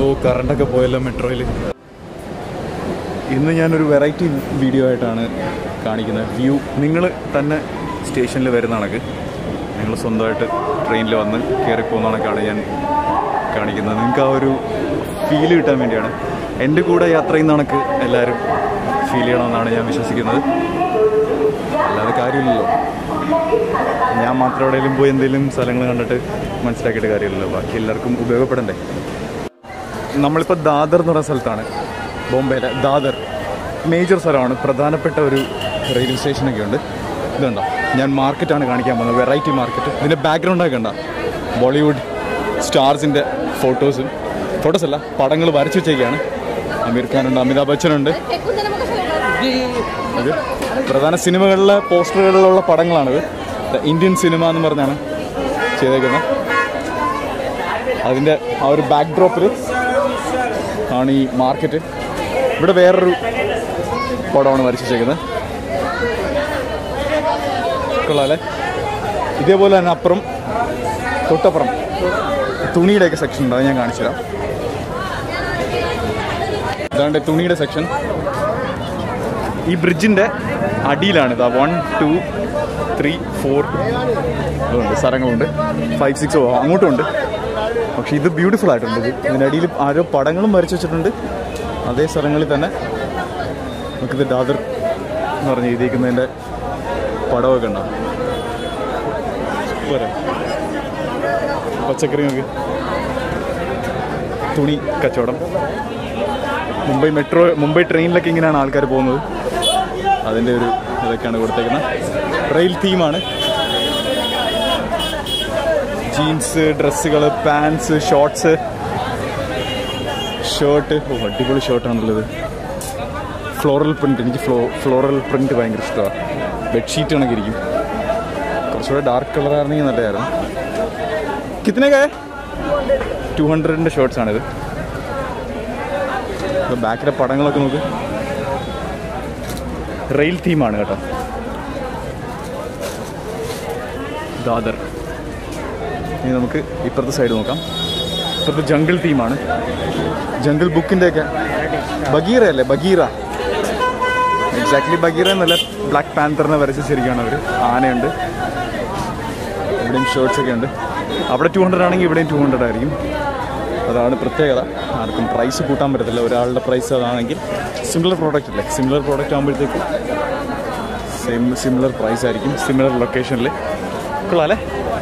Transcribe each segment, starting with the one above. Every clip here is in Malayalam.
അയ്യോ കറണ്ടൊക്കെ പോയല്ലോ മെട്രോയിൽ ഇന്ന് ഞാനൊരു വെറൈറ്റി വീഡിയോ ആയിട്ടാണ് കാണിക്കുന്നത് വ്യൂ നിങ്ങൾ തന്നെ സ്റ്റേഷനിൽ വരുന്ന കണക്ക് നിങ്ങൾ സ്വന്തമായിട്ട് ട്രെയിനിൽ വന്ന് കയറി പോകുന്ന കണക്കാണ് ഞാൻ കാണിക്കുന്നത് നിങ്ങൾക്ക് ആ ഒരു ഫീൽ കിട്ടാൻ വേണ്ടിയാണ് എൻ്റെ കൂടെ യാത്ര ചെയ്യുന്ന കണക്ക് എല്ലാവരും ഫീൽ ചെയ്യണമെന്നാണ് ഞാൻ വിശ്വസിക്കുന്നത് അല്ലാതെ കാര്യമില്ലല്ലോ ഞാൻ മാത്രം എവിടെയെങ്കിലും പോയി എന്തെങ്കിലും സ്ഥലങ്ങൾ കണ്ടിട്ട് മനസ്സിലാക്കിയിട്ട് കാര്യമില്ലല്ലോ ബാക്കി എല്ലാവർക്കും ഉപയോഗപ്പെടണ്ടേ നമ്മളിപ്പോൾ ദാദർ എന്ന് പറയുന്ന സ്ഥലത്താണ് ബോംബെയിലെ ദാദർ മേജർ സ്ഥലമാണ് പ്രധാനപ്പെട്ട ഒരു റെയിൽവേ സ്റ്റേഷനൊക്കെ ഉണ്ട് ഇതുണ്ടോ ഞാൻ മാർക്കറ്റാണ് കാണിക്കാൻ പോകുന്നത് വെറൈറ്റി മാർക്കറ്റ് ഇതിൻ്റെ ബാക്ക്ഗ്രൗണ്ടൊക്കെ ഉണ്ടോ ബോളിവുഡ് സ്റ്റാർസിൻ്റെ ഫോട്ടോസും ഫോട്ടോസ് അല്ല പടങ്ങൾ വരച്ചു വെച്ചേക്കാണ് അമീർ ഖാനുണ്ട് അമിതാഭ് ബച്ചനുണ്ട് ഇത് പ്രധാന സിനിമകളിലെ പോസ്റ്ററുകളിലുള്ള പടങ്ങളാണിത് ദ ഇന്ത്യൻ സിനിമ എന്ന് പറഞ്ഞാണ് ചെയ്തേക്കുന്നത് അതിൻ്റെ ആ ഒരു ബാക്ക് ഡ്രോപ്പിൽ ആണ് ഈ മാർക്കറ്റ് ഇവിടെ വേറൊരു പടമാണ് വരച്ചിരിക്കുന്നത് കൊള്ളാല്ലേ ഇതേപോലെ തന്നെ അപ്പുറം തൊട്ടപ്പുറം തുണിയുടെയൊക്കെ സെക്ഷൻ ഉണ്ട് അത് ഞാൻ കാണിച്ചു തരാം ഇതാണ്ട് തുണിയുടെ സെക്ഷൻ ഈ ബ്രിഡ്ജിൻ്റെ അടിയിലാണ് ഇതാ വൺ ടു ത്രീ ഫോർ അതുണ്ട് സ്ഥലങ്ങളുണ്ട് ഫൈവ് സിക്സ് അങ്ങോട്ടും ഉണ്ട് പക്ഷേ ഇത് ബ്യൂട്ടിഫുൾ ആയിട്ടുണ്ട് ഇത് ഇതിൻ്റെ അടിയിൽ ആരോ പടങ്ങളും വരച്ചു വെച്ചിട്ടുണ്ട് അതേ സ്ഥലങ്ങളിൽ തന്നെ നമുക്കിത് ദാദർ എന്ന് പറഞ്ഞ് എഴുതിയിരിക്കുന്നതിൻ്റെ പടമൊക്കെ ഉണ്ടാവും സൂപ്പർ പച്ചക്കറി നോക്ക് തുണി കച്ചവടം മുംബൈ മെട്രോ മുംബൈ ട്രെയിനിലൊക്കെ ഇങ്ങനെയാണ് ആൾക്കാർ പോകുന്നത് അതിൻ്റെ ഒരു ഇതൊക്കെയാണ് കൊടുത്തേക്കുന്നത് റെയിൽ തീമാണ് ജീൻസ് ഡ്രസ്സുകൾ പാൻസ് ഷോർട്സ് ഷർട്ട് ഓ അടിപൊളി ഷർട്ടാണുള്ളത് ഫ്ലോറൽ പ്രിന്റ് എനിക്ക് ഫ്ലോ ഫ്ലോറൽ പ്രിന്റ് ഭയങ്കര ഇഷ്ടമാണ് ബെഡ്ഷീറ്റ് കണക്ക് ഇരിക്കും കുറച്ചുകൂടെ ഡാർക്ക് കളറായിരുന്നെങ്കിൽ നല്ലതായിരുന്നു കിത്തനൊക്കെ ടു ഹൺഡ്രഡിൻ്റെ ഷർട്ട്സ് ആണിത് അപ്പോൾ ബാക്കിലെ പടങ്ങളൊക്കെ നോക്ക് റെയിൽ തീമാണ് കേട്ടോ ദാദർ ഇനി നമുക്ക് ഇപ്പുറത്തെ സൈഡ് നോക്കാം ഇപ്പുറത്തെ ജംഗിൾ തീമാണ് ജംഗിൾ ബുക്കിൻ്റെ ഒക്കെ ബഗീറ അല്ലേ ബഗീറ എക്സാക്ട്ലി ബഗീറ എന്നല്ല ബ്ലാക്ക് പാന്തറിനെ വരച്ച ശരിക്കാണ് അവർ ആനയുണ്ട് ഇവിടെയും ഷർട്ട്സ് ഒക്കെ ഉണ്ട് അവിടെ ടു ഹൺഡ്രഡ് ആണെങ്കിൽ ഇവിടെയും ടു ഹൺഡ്രഡ് ആയിരിക്കും അതാണ് പ്രത്യേകത ആർക്കും പ്രൈസ് കൂട്ടാൻ പറ്റത്തില്ല ഒരാളുടെ പ്രൈസ് അതാണെങ്കിൽ സിമിലർ പ്രോഡക്റ്റ് അല്ലേ സിമിലർ പ്രോഡക്റ്റ് ആകുമ്പോഴത്തേക്ക് സെയിം സിമിലർ പ്രൈസ് ആയിരിക്കും സിമിലർ ലൊക്കേഷനിൽ കൊള്ളാല്ലേ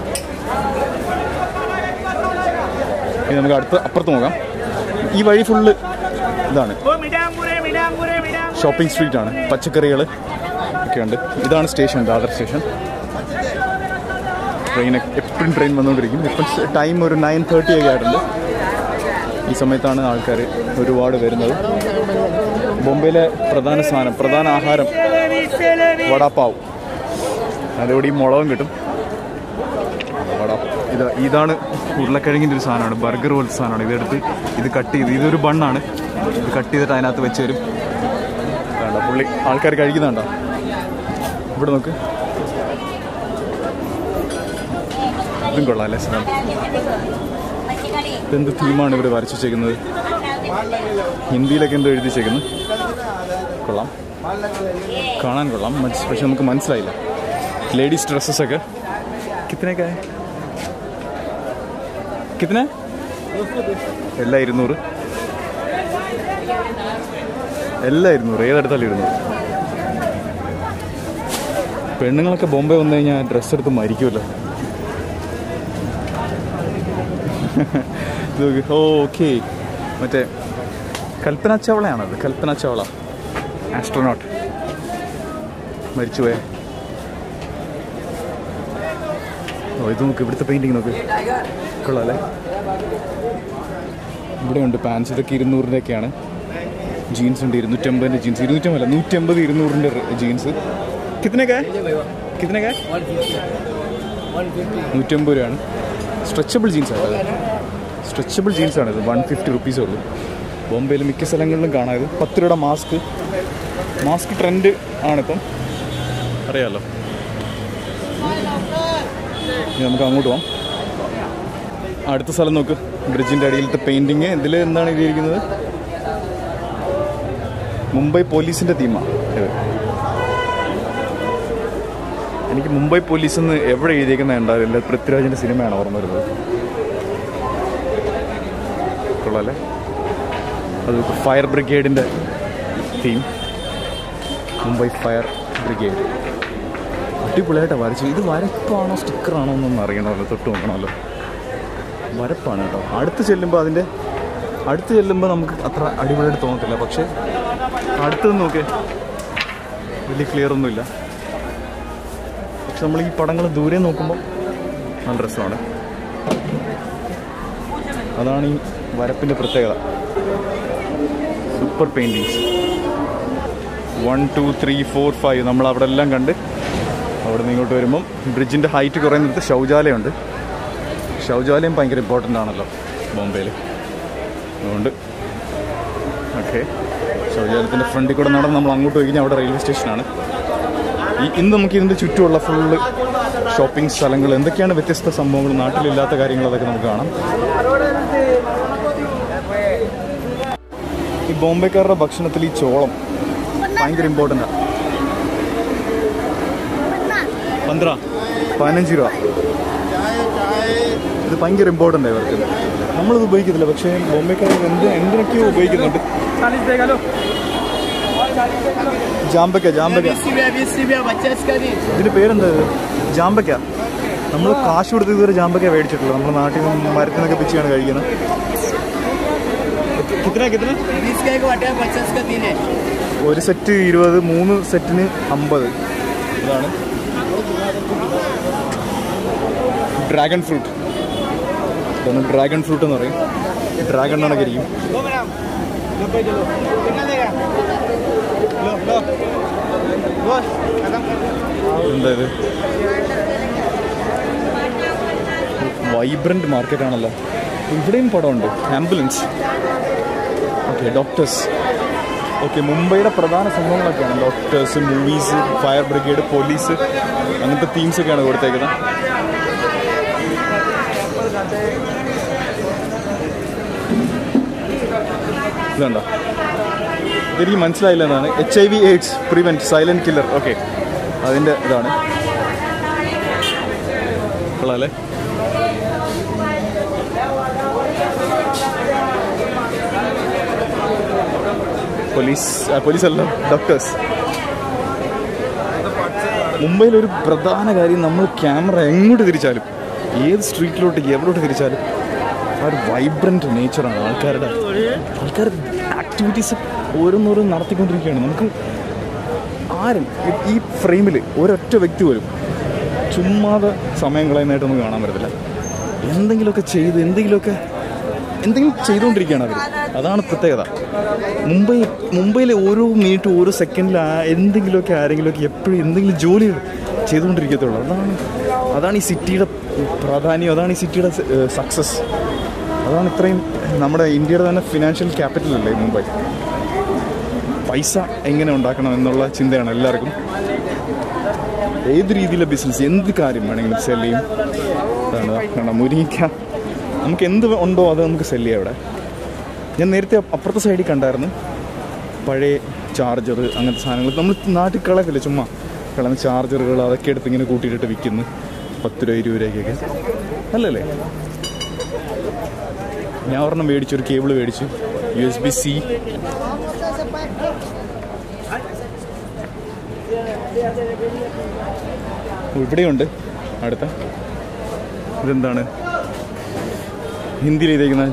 ഇനി നമുക്ക് അടുത്ത അപ്പുറത്ത് നോക്കാം ഈ വഴി ഫുള്ള് ഇതാണ് ഷോപ്പിംഗ് സ്ട്രീറ്റ് ആണ് പച്ചക്കറികൾ ഒക്കെ ഉണ്ട് ഇതാണ് സ്റ്റേഷൻ ദാദർ സ്റ്റേഷൻ ട്രെയിൻ എപ്പോഴും ട്രെയിൻ വന്നുകൊണ്ടിരിക്കും ഇപ്പം ടൈം ഒരു നയൻ തേർട്ടി ഒക്കെ ആയിട്ടുണ്ട് ഈ സമയത്താണ് ആൾക്കാർ ഒരുപാട് വരുന്നത് ബോംബെയിലെ പ്രധാന സാധനം പ്രധാന ആഹാരം വടാപ്പാവ് അതിലൂടെ ഈ മുളകും കിട്ടും വട ഇത് ഇതാണ് ഉരുളക്കിഴങ്ങിൻ്റെ ഒരു സാധനമാണ് ബർഗർ പോലത്തെ സാധനമാണ് ഇതെടുത്ത് ഇത് കട്ട് ചെയ്ത് ഇതൊരു ബണ്ണാണ് ഇത് കട്ട് ചെയ്തിട്ട് അതിനകത്ത് വെച്ച് തരും വേണ്ട പുള്ളി ആൾക്കാർ കഴിക്കുന്നുണ്ടോ ഇവിടെ നോക്ക് ഇതും കൊള്ളാം അല്ലേ സാധനം ഇതെന്ത് തീമാണ് ഇവർ വരച്ചു വെച്ചേക്കുന്നത് ഹിന്ദിയിലൊക്കെ എന്തോ എഴുതി വെച്ചേക്കുന്നു കൊള്ളാം കാണാൻ കൊള്ളാം മൻസ്- പക്ഷെ നമുക്ക് മനസ്സിലായില്ല ലേഡീസ് ഡ്രസ്സസ് ഒക്കെ കിത്തനൊക്കെ കിത്തന എല്ലാം ഇരുന്നൂറ് എല്ലാം ഇരുന്നൂറ് ഏതെടുത്താലും ഇരുന്നൂറ് പെണ്ണുങ്ങളൊക്കെ ബോംബെ വന്നു കഴിഞ്ഞാൽ ഡ്രസ്സ് എടുത്ത് മരിക്കുമല്ലോ ഓക്കെ മറ്റേ കൽപ്പന ചവളയാണത് കൽപ്പന ചവള ആസ്ട്രോനോട്ട് മരിച്ചുപോയ ഓ ഇത് നോക്ക് ഇവിടുത്തെ പെയിൻറ്റിങ് നോക്ക് കൊള്ളാല്ലേ ഇവിടെ ഉണ്ട് പാൻസ് ഇതൊക്കെ ഇരുന്നൂറിൻ്റെയൊക്കെയാണ് ജീൻസ് ഉണ്ട് ഇരുന്നൂറ്റമ്പതിൻ്റെ ജീൻസ് ഇരുന്നൂറ്റമ്പതല്ല നൂറ്റമ്പത് ഇരുന്നൂറിൻ്റെ ജീൻസ് കിത്തനൊക്കെ കിത്തനൊക്കെ നൂറ്റമ്പത് രൂപയാണ് സ്ട്രെച്ചബിൾ ജീൻസ് ആണ് സ്ട്രെച്ചബിൾ ജീൻസ് ആണ് ഇത് വൺ ഫിഫ്റ്റി റുപ്പീസേ ഉള്ളൂ ബോംബെയിൽ മിക്ക സ്ഥലങ്ങളിലും കാണാം ഇത് പത്ത് രൂപയുടെ മാസ്ക് മാസ്ക് ട്രെൻഡ് ആണിപ്പം അറിയാമല്ലോ ഇനി നമുക്ക് അങ്ങോട്ട് പോവാം അടുത്ത സ്ഥലം നോക്ക് ബ്രിഡ്ജിൻ്റെ അടിയിലത്തെ പെയിൻറ്റിങ് ഇതിൽ എന്താണ് എഴുതിയിരിക്കുന്നത് മുംബൈ പോലീസിൻ്റെ തീമാണ് ഇത് എനിക്ക് മുംബൈ പോലീസ് എന്ന് എവിടെ എഴുതിയേക്കുന്നത് ഉണ്ടാവില്ല പൃഥ്വിരാജിൻ്റെ സിനിമയാണ് ഓർമ്മ വരുന്നത് കൊള്ളാല്ലേ അത് ഫയർ ബ്രിഗേഡിൻ്റെ തീം മുംബൈ ഫയർ ബ്രിഗേഡ് അടിപൊളിയായിട്ടാണ് വരച്ചു ഇത് വരപ്പാണോ സ്റ്റിക്കറാണോ എന്നൊന്നും അറിയണമല്ലോ തൊട്ട് നോക്കണമല്ലോ വരപ്പാണ് കേട്ടോ അടുത്ത് ചെല്ലുമ്പോൾ അതിൻ്റെ അടുത്ത് ചെല്ലുമ്പോൾ നമുക്ക് അത്ര അടിപൊളിയായിട്ട് തോന്നത്തില്ല പക്ഷേ അടുത്ത് നിന്ന് നോക്കേ വലിയ ക്ലിയർ ഒന്നുമില്ല പക്ഷെ നമ്മൾ ഈ പടങ്ങൾ ദൂരെ നോക്കുമ്പോൾ നല്ല രസമാണ് അതാണ് ഈ വരപ്പിൻ്റെ പ്രത്യേകത super paintings one two three four five നമ്മൾ അവിടെ എല്ലാം കണ്ട് അവിടെ നിന്ന് ഇങ്ങോട്ട് വരുമ്പം ബ്രിഡ്ജിൻ്റെ ഹൈറ്റ് കുറയുന്നിടത്ത് ശൗചാലയമുണ്ട് ശൗചാലയം ഭയങ്കര ഇമ്പോർട്ടൻ്റ് ആണല്ലോ ബോംബെയിൽ അതുകൊണ്ട് ഓക്കെ ശൗചാലയത്തിൻ്റെ ഫ്രണ്ടിൽ കൂടെ നടന്ന് നമ്മൾ അങ്ങോട്ട് പോയി കഴിഞ്ഞാൽ അവിടെ റെയിൽവേ സ്റ്റേഷനാണ് ഈ ഇന്ന് നമുക്ക് ഇതിൻ്റെ ചുറ്റുമുള്ള ഫുള്ള് ഷോപ്പിംഗ് സ്ഥലങ്ങൾ എന്തൊക്കെയാണ് വ്യത്യസ്ത സംഭവങ്ങൾ നാട്ടിലില്ലാത്ത കാര്യങ്ങൾ അതൊക്കെ നമുക്ക് കാണാം ഈ ബോംബെക്കാരുടെ ഭക്ഷണത്തിൽ ഈ ചോളം ഭയങ്കര ഇമ്പോർട്ടൻ്റ് ആണ് പന്ത്ര പതിനഞ്ച് രൂപ ഇത് ഭയങ്കര ഇമ്പോർട്ടൻ്റ് ഇവർക്ക് നമ്മളിത് ഉപയോഗിക്കത്തില്ല പക്ഷേ ബോംബെക്കാർ എന്ത് എന്തിനൊക്കെയോ ഉപയോഗിക്കുന്നുണ്ട് चालीस देगा लो ജാമ്പക്ക ജാമ്പക്ക बीस रुपया बीस रुपया पचास का दी ഇതിന്റെ പേരെന്താ ഇത് ജാമ്പക്ക നമ്മൾ കാശ് കൊടുത്ത് ഇതുവരെ ജാമ്പക്ക മേടിച്ചിട്ടുള്ളൂ നമ്മുടെ നാട്ടിൽ നിന്ന് മരത്തിൽ നിന്നൊക്കെ പിച്ചിയാണ് കഴിക്കുന്നത് കിത്തന കിത്തന बीस का एक वाटा पचास का तीन है ഒരു സെറ്റ് ഇരുപത് മൂന്ന് സെറ്റിന് അമ്പത് ഇതാണ് ഡ്രാഗൺ ഫ്രൂട്ട് ഇതാണ് ഡ്രാഗൺ ഫ്രൂട്ട് എന്ന് പറയും ഡ്രാഗൺ കണക്കെ ഇരിക്കും लो मैडम नब्बे किलो कितना देगा लो लो बस खत्म कर എന്താ ഇത് വൈബ്രന്റ് മാർക്കറ്റ് ആണല്ലോ ഇവിടെയും പടമുണ്ട് ആംബുലൻസ് ഓക്കെ ഡോക്ടേഴ്സ് ഓക്കെ മുംബൈയുടെ പ്രധാന സംഭവങ്ങളൊക്കെയാണ് doctors movies fire brigade police അങ്ങനത്തെ തീംസ് ഒക്കെയാണ് കൊടുത്തേക്കുന്നത് ഇതുണ്ടോ ഇതെനിക്ക് മനസ്സിലായില്ല എന്നാണ് H I V AIDS prevent silent killer okay അതിൻ്റെ ഇതാണ് കൊള്ളാല്ലേ പോലീസ് ആ, പോലീസ് അല്ല ഡോക്ടേഴ്സ് മുംബൈയിൽ ഒരു പ്രധാന കാര്യം നമ്മൾ ക്യാമറ എങ്ങോട്ട് തിരിച്ചാലും ഏത് സ്ട്രീറ്റിലോട്ട് എവിടോട്ട് തിരിച്ചാലും ആ ഒരു വൈബ്രൻറ്റ് നേച്ചറാണ് ആൾക്കാരുടെ ആൾക്കാർ ആക്ടിവിറ്റീസ് ഓരോന്നോരോന്ന് നടത്തിക്കൊണ്ടിരിക്കുകയാണ് നമുക്ക് ആരും ഈ- ഈ ഫ്രെയിമിൽ ഒരൊറ്റ വ്യക്തി പോലും ചുമ്മാതെ സമയം കളയുന്നതായിട്ടൊന്നും കാണാൻ പറ്റത്തില്ല എന്തെങ്കിലുമൊക്കെ ചെയ്ത് എന്തെങ്കിലുമൊക്കെ എന്തെങ്കിലും ചെയ്തുകൊണ്ടിരിക്കുകയാണ് അവർ അതാണ് പ്രത്യേകത മുംബൈ മുംബൈയിലെ ഓരോ മിനിറ്റ് ഓരോ സെക്കൻഡിൽ എന്തെങ്കിലുമൊക്കെ ആരെങ്കിലുമൊക്കെ എപ്പോഴും എന്തെങ്കിലും ജോലികൾ ചെയ്തുകൊണ്ടിരിക്കത്തുള്ളൂ അതാണ് അതാണ് ഈ സിറ്റിയുടെ പ്രാധാന്യം അതാണ് ഈ സിറ്റിയുടെ സക്സസ് അതാണ് ഇത്രയും നമ്മുടെ ഇന്ത്യയുടെ തന്നെ ഫിനാൻഷ്യൽ ക്യാപിറ്റൽ അല്ലേ മുംബൈ പൈസ എങ്ങനെ ഉണ്ടാക്കണം എന്നുള്ള ചിന്തയാണ് എല്ലാവർക്കും ഏത് രീതിയിലെ ബിസിനസ് എന്ത് കാര്യം വേണമെങ്കിലും സെല് ചെയ്യും അതാണ് കാരണം മുരിങ്ങ നമുക്ക് എന്ത് ഉണ്ടോ അത് നമുക്ക് സെല് ചെയ്യാം ഇവിടെ ഞാൻ നേരത്തെ അപ്പുറത്തെ സൈഡിൽ കണ്ടായിരുന്നു പഴയ ചാർജർ അങ്ങനത്തെ സാധനങ്ങൾ നമ്മൾ നാട്ടിൽ കളയത്തില്ല ചുമ്മാ കളയുന്ന ചാർജറുകൾ അതൊക്കെ എടുത്ത് ഇങ്ങനെ കൂട്ടിയിട്ടിട്ട് വിൽക്കുന്നു പത്ത് രൂപ ഇരുപത് രൂപയ്ക്കൊക്കെ അല്ലല്ലേ ഞാൻ ഒരെണ്ണം മേടിച്ചു ഒരു കേബിൾ മേടിച്ചു യു എസ് ബി സി ഇവിടെയുണ്ട് അടുത്ത ഇതെന്താണ് ഹിന്ദിയിൽ എഴുതിയിരിക്കുന്ന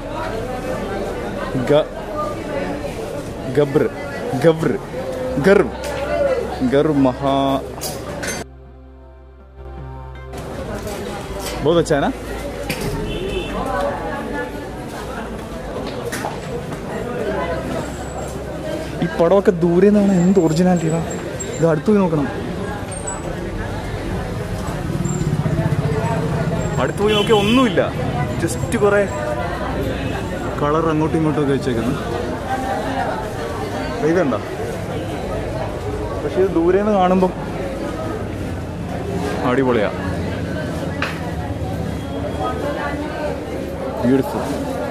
ഗ ഗബ്ർ ഗബ്ർ ഗർ ഗർ മഹാ बहुत अच्छा है ना ഈ പടമൊക്കെ ദൂരെ നിന്നാണ് എന്ത് ഒറിജിനാലിറ്റിയാണ് ഇത് അടുത്ത് പോയി നോക്കണം അടുത്ത് പോയി നോക്കിയാൽ ഒന്നുമില്ല ജസ്റ്റ് കുറേ കളർ അങ്ങോട്ടും ഇങ്ങോട്ടും ഒക്കെ വെച്ചേക്കുന്നു ഇതുണ്ടോ പക്ഷെ ഇത് ദൂരെ നിന്ന് കാണുമ്പം അടിപൊളിയാ ബ്യൂട്ടിഫുൾ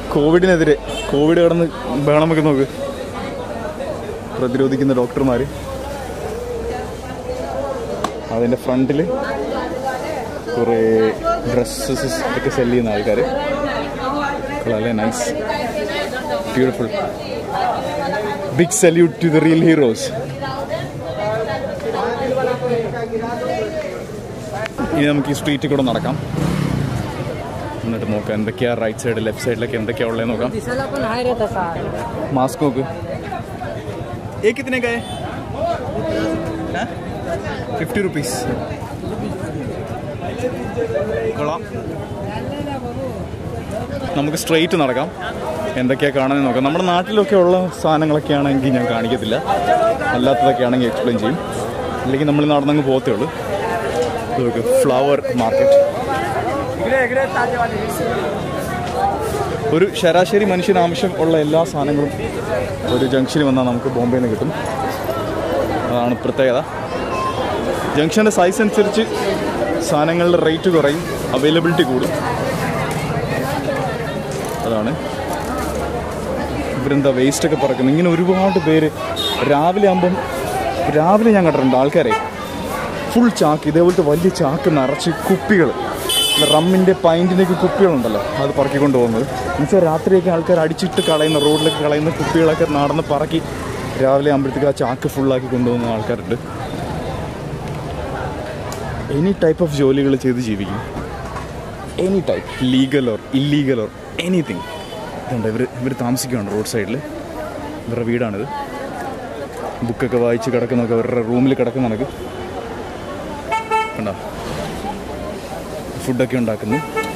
കോവിഡിനെതിരെ കോവിഡ് കടന്ന് ബഹളമൊക്കെ നോക്ക് പ്രതിരോധിക്കുന്ന ഡോക്ടർമാർ അതിൻ്റെ ഫ്രണ്ടിൽ കുറേ ഡ്രസ്സസ് ഒക്കെ സെല് ചെയ്യുന്ന ആൾക്കാർ കൊള്ളാല്ലേ nice beautiful big salute to the real heroes ഇനി നമുക്ക് ഈ സ്ട്രീറ്റിൽ കൂടെ നടക്കാം എന്നിട്ട് നോക്കാം എന്തൊക്കെയാ റൈറ്റ് സൈഡ് ലെഫ്റ്റ് സൈഡിലൊക്കെ എന്തൊക്കെയാ ഉള്ളത് നോക്കാം दिसायला पण आहे रे तसा മാസ്ക് നോക്ക് ഏ കിത്തനേക്കായ ഫിഫ്റ്റി റുപ്പീസ് കൊള്ളാം നമുക്ക് സ്ട്രെയിറ്റ് നടക്കാം എന്തൊക്കെയാ കാണാൻ നോക്കാം നമ്മുടെ നാട്ടിലൊക്കെ ഉള്ള സാധനങ്ങളൊക്കെ ആണെങ്കിൽ ഞാൻ കാണിക്കത്തില്ല അല്ലാത്തതൊക്കെ ആണെങ്കിൽ എക്സ്പ്ലെയിൻ ചെയ്യും അല്ലെങ്കിൽ നമ്മൾ നടന്നങ്ങ് പോകത്തേ ഉള്ളൂ നോക്ക് ഫ്ലവർ മാർക്കറ്റ് ഒരു ശരാശരി മനുഷ്യന് ആവശ്യം ഉള്ള എല്ലാ സാധനങ്ങളും ഒരു ജംഗ്ഷനിൽ വന്നാൽ നമുക്ക് ബോംബെയിൽ നിന്ന് കിട്ടും അതാണ് പ്രത്യേകത ജംഗ്ഷൻ്റെ സൈസ് അനുസരിച്ച് സാധനങ്ങളുടെ റേറ്റ് കുറയും അവൈലബിലിറ്റി കൂടും അതാണ് ഇവരെന്താ വേസ്റ്റൊക്കെ പറക്കുന്നത് ഇങ്ങനെ ഒരുപാട് പേര് രാവിലെ ആകുമ്പം രാവിലെ ഞാൻ കണ്ടിട്ടുണ്ട് ആൾക്കാരെ ഫുൾ ചാക്ക് ഇതേപോലത്തെ വലിയ ചാക്ക് നിറച്ച് കുപ്പികൾ റമ്മിൻ്റെ പൈൻറ്റിൻ്റെയൊക്കെ കുപ്പികളുണ്ടല്ലോ അത് പറക്കിക്കൊണ്ട് പോകുന്നത് എന്നുവെച്ചാൽ രാത്രിയൊക്കെ ആൾക്കാർ അടിച്ചിട്ട് കളയുന്ന റോഡിലൊക്കെ കളയുന്ന കുപ്പികളൊക്കെ നടന്ന് പറക്കി രാവിലെ ആകുമ്പോഴത്തേക്ക് ആ ചാക്ക് ഫുള്ളാക്കി കൊണ്ടുപോകുന്ന ആൾക്കാരുണ്ട് എനി ടൈപ്പ് ഓഫ് ജോലികൾ ചെയ്ത് ജീവിക്കും any type legal or illegal or anything ഇതുണ്ട് ഇവർ ഇവർ താമസിക്കുകയാണ് റോഡ് സൈഡിൽ ഇവരുടെ വീടാണിത് ബുക്കൊക്കെ വായിച്ച് കിടക്കുന്നൊക്കെ ഇവരുടെ റൂമിൽ കിടക്കുന്ന കണക്ക് കണ്ടോ ഫുഡൊക്കെ ഉണ്ടാക്കുന്നു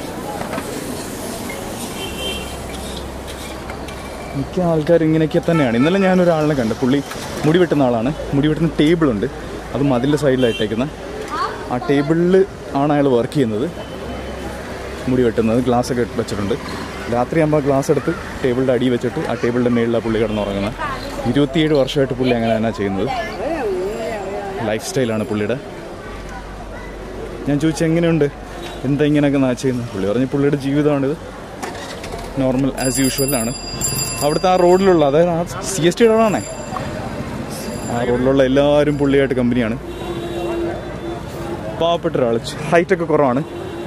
മിക്ക ആൾക്കാരും ഇങ്ങനെയൊക്കെ തന്നെയാണ് ഇന്നലെ ഞാൻ ഒരാളിനെ കണ്ടു പുള്ളി മുടി വെട്ടുന്ന ആളാണ് മുടി വെട്ടുന്ന ടേബിളുണ്ട് അത് മതിലിൻ്റെ സൈഡിലായിട്ടേക്കുന്ന ആ ടേബിളിൽ ആണ് അയാൾ വർക്ക് ചെയ്യുന്നത് മുടി വെട്ടുന്നത് ഗ്ലാസ് ഒക്കെ വെച്ചിട്ടുണ്ട് രാത്രിയാകുമ്പോൾ ഗ്ലാസ് എടുത്ത് ടേബിളിൻ്റെ അടി വെച്ചിട്ട് ആ ടേബിളിൻ്റെ മേളിലാണ് പുള്ളി കിടന്നുറങ്ങുന്നത് ഇരുപത്തിയേഴ് വർഷമായിട്ട് പുള്ളി അങ്ങനെ തന്നെ ചെയ്യുന്നത് ലൈഫ് സ്റ്റൈലാണ് പുള്ളിയുടെ ഞാൻ ചോദിച്ചു എങ്ങനെയുണ്ട് എന്താ ഇങ്ങനെയൊക്കെ നാ ചെയ്യുന്നത് പുള്ളി പറഞ്ഞു പുള്ളിയുടെ ജീവിതമാണിത് നോർമൽ ആസ് യൂഷ്വൽ ആണ് അവിടുത്തെ ആ റോഡിലുള്ള അതായത് ആ സി എസ് ടി റോഡാണേ ആ റോഡിലുള്ള എല്ലാവരും പുള്ളിയായിട്ട് കമ്പനിയാണ് പാവപ്പെട്ട ഒരാൾ ഹൈറ്റൊക്കെ കുറവാണ്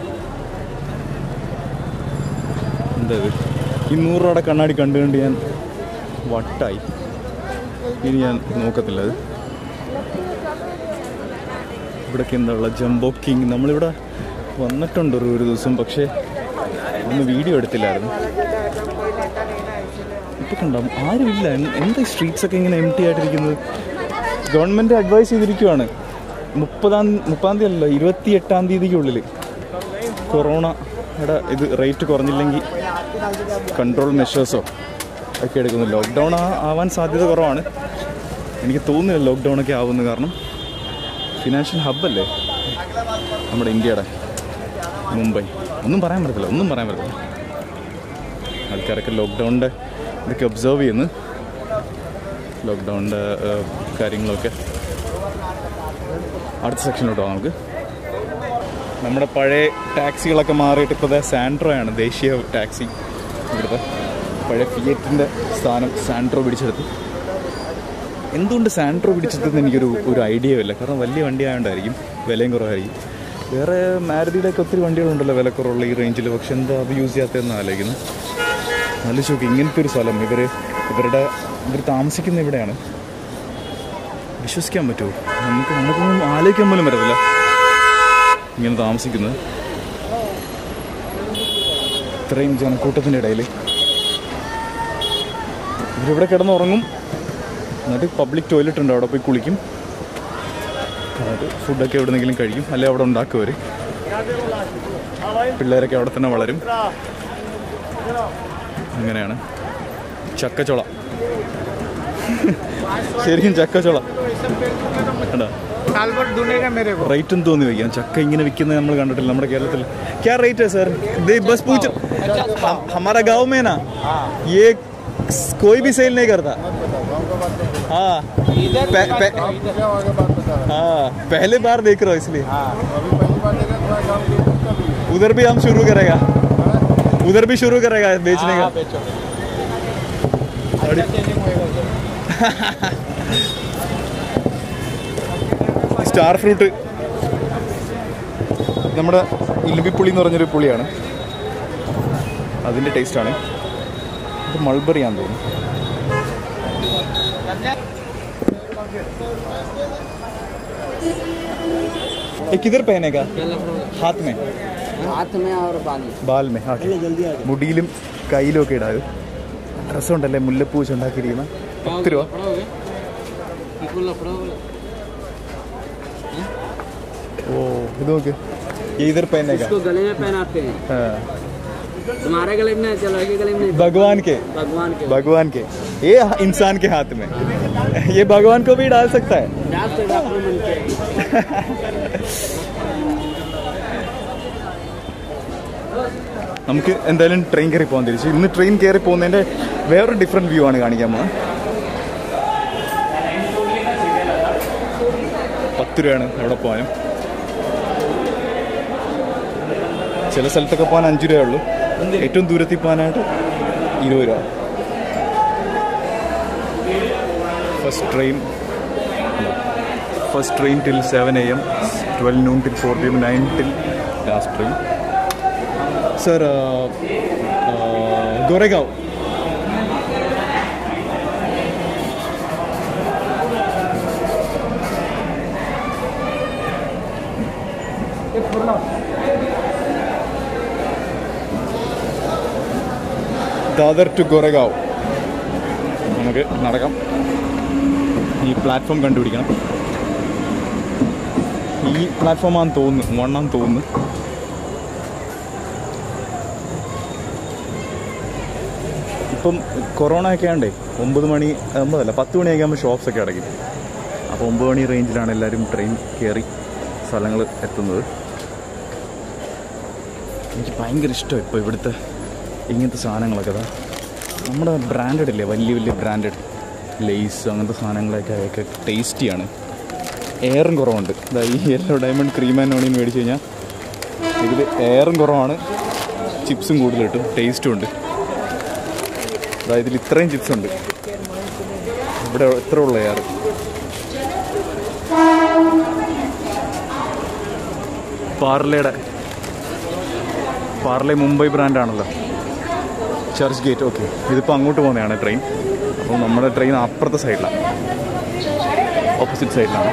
എന്താ ഇത് ഈ നൂറ് രൂപയുടെ കണ്ണാടി കണ്ടു കണ്ട് ഞാൻ വട്ടായി ഇനി ഞാൻ നോക്കത്തില്ല അത് ഇവിടൊക്കെ എന്താ ഉള്ള ജംബോ കിങ് നമ്മളിവിടെ വന്നിട്ടുണ്ട് ഒരു ഒരു ദിവസം പക്ഷേ ഒന്ന് വീഡിയോ എടുത്തില്ലായിരുന്നു ഇപ്പൊ കണ്ടോ ആരുമില്ല എൻ- എന്താ സ്ട്രീറ്റ്സ് ഒക്കെ ഇങ്ങനെ എം ടി ആയിട്ടിരിക്കുന്നത് ഗവൺമെന്റ് അഡ്വൈസ് ചെയ്തിരിക്കുവാണ് മുപ്പതാം മുപ്പതാം തീയതി അല്ല ഇരുപത്തി എട്ടാം തീയതിക്കുള്ളിൽ കൊറോണയുടെ ഇത് റേറ്റ് കുറഞ്ഞില്ലെങ്കിൽ കൺട്രോൾ മെഷേഴ്സോ ഒക്കെ എടുക്കുന്നു ലോക്ക്ഡൗൺ ആവാൻ സാധ്യത കുറവാണ് എനിക്ക് തോന്നുന്നില്ല ലോക്ക്ഡൗൺ ഒക്കെ ആവുന്നു കാരണം ഫിനാൻഷ്യൽ ഹബ്ബല്ലേ നമ്മുടെ ഇന്ത്യയുടെ മുംബൈ ഒന്നും പറയാൻ പറ്റത്തില്ല ഒന്നും പറയാൻ പറ്റത്തില്ല ആൾക്കാരൊക്കെ ലോക്ക്ഡൗണിൻ്റെ ഇതൊക്കെ ഒബ്സർവ് ചെയ്യുന്നു ലോക്ക്ഡൗണിൻ്റെ കാര്യങ്ങളൊക്കെ അടുത്ത സെക്ഷനിലോട്ട് പോകാം നമുക്ക് നമ്മുടെ പഴയ ടാക്സികളൊക്കെ മാറിയിട്ട് ഇപ്പോൾ സാൻഡ്രോ ആണ് ദേശീയ ടാക്സി ഇവിടുത്തെ പഴയ ഫിയറ്റിൻ്റെ സ്ഥാനം സാൻഡ്രോ പിടിച്ചെടുത്തു എന്തുകൊണ്ട് സാൻഡ്രോ പിടിച്ചെടുത്തെന്ന് എനിക്കൊരു ഒരു ഐഡിയ ഇല്ല കാരണം വലിയ വണ്ടി ആയതുകൊണ്ടായിരിക്കും വിലയും കുറവായിരിക്കും വേറെ മാരുതിയുടെയൊക്കെ ഒത്തിരി വണ്ടികളുണ്ടല്ലോ വില കുറവുള്ള ഈ റേഞ്ചിൽ പക്ഷെ എന്താ അത് യൂസ് ചെയ്യാത്തതെന്ന് ആലോചിക്കുന്നത് നല്ല ചോക്ക് ഇങ്ങനത്തെ ഒരു സ്ഥലം ഇവർ ഇവരുടെ ഇവർ താമസിക്കുന്ന ഇവിടെയാണ് വിശ്വസിക്കാൻ പറ്റുമോ നമുക്ക് നമുക്കൊന്നും ആലോചിക്കാൻ പോലും പറ്റത്തില്ല ഇങ്ങനെ താമസിക്കുന്നത് ഇത്രയും ജനക്കൂട്ടത്തിൻ്റെ ഇടയിൽ ഇവരിവിടെ കിടന്നുറങ്ങും എന്നിട്ട് പബ്ലിക് ടോയ്ലറ്റ് ഉണ്ട് അവിടെ പോയി കുളിക്കും എന്നിട്ട് ഫുഡൊക്കെ എവിടെന്നെങ്കിലും കഴിക്കും അല്ലെ അവിടെ ഉണ്ടാക്കും അവർ പിള്ളേരൊക്കെ അവിടെ തന്നെ വളരും അങ്ങനെയാണ് ചക്കച്ചോള ശരിക്കും ചക്കച്ചോള കണ്ടോ साल भर ढूंढेगा मेरे को റേറ്റും തോന്നി വയ്ക്കാം ചക്ക ഇങ്ങനെ വിൽക്കുന്നത് നമ്മൾ കണ്ടിട്ടില്ല നമ്മുടെ കേരളത്തിൽ ക്യാ റേറ്റ് है सर दे बस पूछ हम- हमारा गांव में ना ये कोई भी सेल नहीं करता हाँ पे- पे- हाँ पहले बार देख रहा हूँ इसलिए उधर भी हम शुरू करेगा उधर भी शुरू करेगा बेचने हाँ, का बेचो अच्छा चेंजिंग होएगा उधर। സ്റ്റാർ ഫ്രൂട്ട് നമ്മുടെ ഇലുമ്പിപ്പുളി എന്ന് പറഞ്ഞൊരു പുളിയാണ് അതിൻ്റെ ടേസ്റ്റാണ് ഇത് മൾബറി ആണെന്ന് തോന്നുന്നു ये किधर पहने का हाथ में हाथ में और बाल में ബാൽ മേ ഹാ മുടിയിലും കയ്യിലും ഒക്കെ ഇടാത് രസമുണ്ടല്ലേ മുല്ലപ്പൂ വെച്ച് ഉണ്ടാക്കിയിരിക്കുന്ന പത്ത് രൂപ लफड़ा हो गया बिल्कुल लफड़ा हो गया ഓ ഇത് നോക്ക് ये इधर पहने का इसको गले में पहनाते हैं हाँ, तुम्हारे गले में नहीं चलो के गले में नहीं भगवान के भगवान के भगवान के ये इंसान के हाथ में ये भगवान को भी डाल सकता है डाल से अपने मन के നമുക്ക് എന്തായാലും ട്രെയിൻ കയറി പോകാൻ തിരിച്ചു ഇന്ന് ട്രെയിൻ കയറി പോകുന്നതിന്റെ വേറൊരു ഡിഫറെന്റ് വ്യൂ ആണ് കാണിക്കാൻ പോകുന്നത് പത്ത് രൂപയാണ് എവിടെ പോകാനും ചില സ്ഥലത്തൊക്കെ പോകാൻ അഞ്ച് രൂപയേ ഉള്ളൂ ഏറ്റവും ദൂരത്തിൽ പോകാനായിട്ട് ഇരുപത് രൂപ first train first train till seven A M twelve noon till four P M nine till last train sir uh, uh, Goregaon Dadar to Goregaon നമുക്ക് നടക്കാം ഈ പ്ലാറ്റ്ഫോം കണ്ടുപിടിക്കണം ഈ പ്ലാറ്റ്ഫോമാണെന്ന് തോന്നുന്നു വണ്ണാന്ന് തോന്നുന്നു ഇപ്പം കൊറോണ ഒക്കെ ആണ്ടേ ഒമ്പത് മണി ഒമ്പതല്ല പത്ത് മണിയൊക്കെ ആകുമ്പോൾ ഷോപ്സ് ഒക്കെ അടയ്ക്കും അപ്പോൾ ഒമ്പത് മണി റേഞ്ചിലാണ് എല്ലാവരും ട്രെയിൻ കയറി സ്ഥലങ്ങൾ എത്തുന്നത് എനിക്ക് ഭയങ്കര ഇഷ്ടമാണ് ഇപ്പോൾ ഇവിടുത്തെ ഇങ്ങനത്തെ സാധനങ്ങളൊക്കെ അതാ നമ്മുടെ ബ്രാൻഡഡ് ഇല്ലേ വലിയ വലിയ ബ്രാൻഡഡ് ലേസ് അങ്ങനത്തെ സാധനങ്ങളൊക്കെ ഒക്കെ ടേസ്റ്റിയാണ് എയറും കുറവുണ്ട് ഇതാ ഈ yellow diamond cream and onion മേടിച്ച് കഴിഞ്ഞാൽ ഇതിൽ എയറും കുറവാണ് ചിപ്സും കൂടുതൽ കിട്ടും ടേസ്റ്റും ഉണ്ട് അതായത് ഇതിൽ ഇത്രയും ചിപ്സ് ഉണ്ട് ഇവിടെ എത്ര ഉള്ള എയർ പാർലയുടെ പാർലെ മുംബൈ ബ്രാൻഡാണല്ലോ ചർച്ച് ഗേറ്റ് ഓക്കെ ഇതിപ്പോൾ അങ്ങോട്ട് പോകുന്നതാണ് ട്രെയിൻ അപ്പോൾ നമ്മുടെ ട്രെയിൻ അപ്പുറത്തെ സൈഡിലാണ് ഓപ്പോസിറ്റ് സൈഡിലാണ്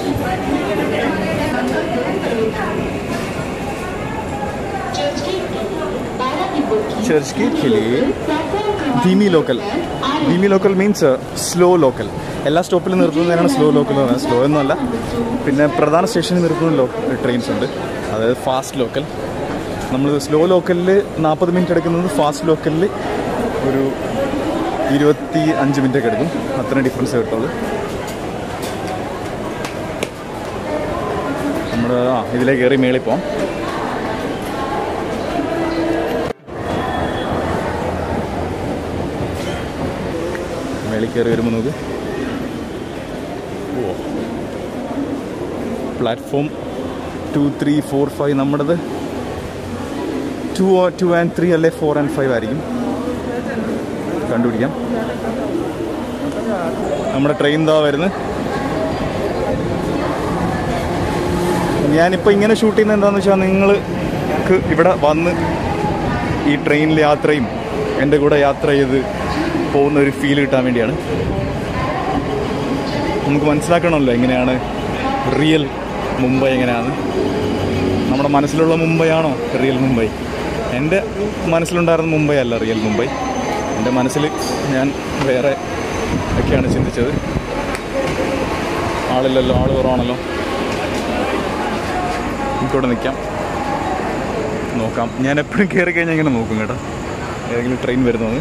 चर्च गेट के लिए ധീമി ലോക്കൽ ധീമി ലോക്കൽ മീൻസ് സ്ലോ ലോക്കൽ എല്ലാ സ്റ്റോപ്പിലും നിർത്തുന്നതിനാണ് സ്ലോ ലോക്കൽ എന്ന് പറയുന്നത് സ്ലോ ഒന്നുമല്ല പിന്നെ പ്രധാന സ്റ്റേഷനിൽ നിർത്തുന്ന ലോ ട്രെയിൻസ് ഉണ്ട് അതായത് ഫാസ്റ്റ് ലോക്കൽ നമ്മൾ സ്ലോ ലോക്കലിൽ നാൽപ്പത് മിനിറ്റ് എടുക്കുന്നത് ഫാസ്റ്റ് ലോക്കലിൽ ഒരു ഇരുപത്തി അഞ്ച് മിനിറ്റ് ഒക്കെ എടുക്കും അത്രയും ഡിഫറൻസ് കിട്ടുള്ളൂ നമ്മൾ ആ ഇതിലേക്ക് കയറി മേളിൽ പോകാം മേളിൽ കയറി വരുമ്പോൾ നോക്ക് ഓ platform two three four five നമ്മുടേത് ടു ടു ആൻഡ് ത്രീ അല്ലെ ഫോർ ആൻഡ് ഫൈവ് ആയിരിക്കും കണ്ടുപിടിക്കാം നമ്മുടെ ട്രെയിൻ എന്താ വരുന്നത് ഞാനിപ്പോൾ ഇങ്ങനെ ഷൂട്ട് ചെയ്യുന്നത് എന്താണെന്ന് വെച്ചാൽ നിങ്ങൾക്ക് ഇവിടെ വന്ന് ഈ ട്രെയിനിൽ യാത്രയും എൻ്റെ കൂടെ യാത്ര ചെയ്ത് പോകുന്ന ഒരു ഫീൽ കിട്ടാൻ വേണ്ടിയാണ് നമുക്ക് മനസ്സിലാക്കണമല്ലോ എങ്ങനെയാണ് റിയൽ മുംബൈ എങ്ങനെയാണ് നമ്മുടെ മനസ്സിലുള്ള മുംബൈ ആണോ റിയൽ മുംബൈ എൻ്റെ മനസ്സിലുണ്ടായിരുന്ന മുംബൈ അല്ല റിയൽ മുംബൈ എൻ്റെ മനസ്സിൽ ഞാൻ വേറെ ഒക്കെയാണ് ചിന്തിച്ചത് ആളില്ലല്ലോ ആൾ കുറവാണല്ലോ നമുക്കിവിടെ നിൽക്കാം നോക്കാം ഞാൻ എപ്പോഴും കയറി കഴിഞ്ഞാൽ ഇങ്ങനെ നോക്കും കേട്ടോ ഏതെങ്കിലും ട്രെയിൻ വരുന്നത്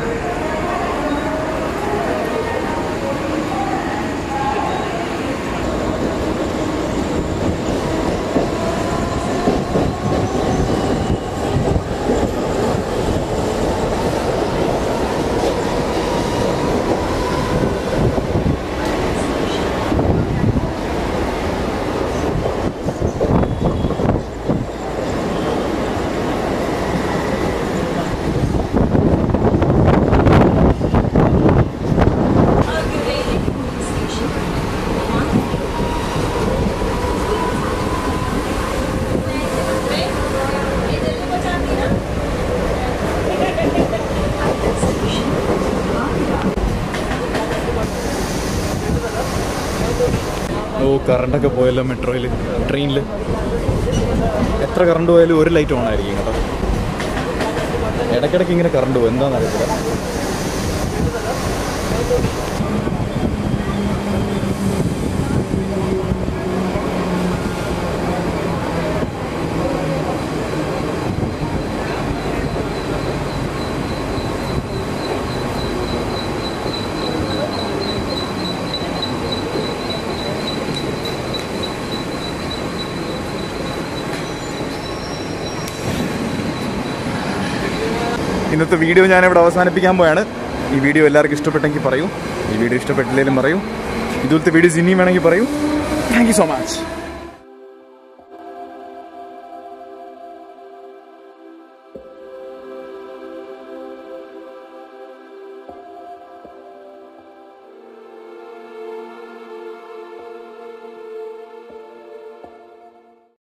അയ്യോ കറണ്ടൊക്കെ പോയല്ലോ മെട്രോയിൽ ട്രെയിനിൽ എത്ര കറണ്ട് പോയാലും ഒരു ലൈറ്റ് ഓൺ ആയിരിക്കും കേട്ടോ ഇടയ്ക്കിടയ്ക്ക് ഇങ്ങനെ കറണ്ട് പോകും എന്താണെന്ന് അറിയത്തില്ല ഇന്നത്തെ വീഡിയോ ഞാൻ ഇവിടെ അവസാനിപ്പിക്കാൻ പോയാണ് ഈ വീഡിയോ എല്ലാവർക്കും ഇഷ്ടപ്പെട്ടെങ്കിൽ പറയൂ ഈ വീഡിയോ ഇഷ്ടപ്പെട്ടില്ലെങ്കിലും പറയൂ ഇതുപോലത്തെ വീഡിയോസ് ഇനിയും വേണമെങ്കിൽ പറയൂ താങ്ക് യു സോ മച്ച്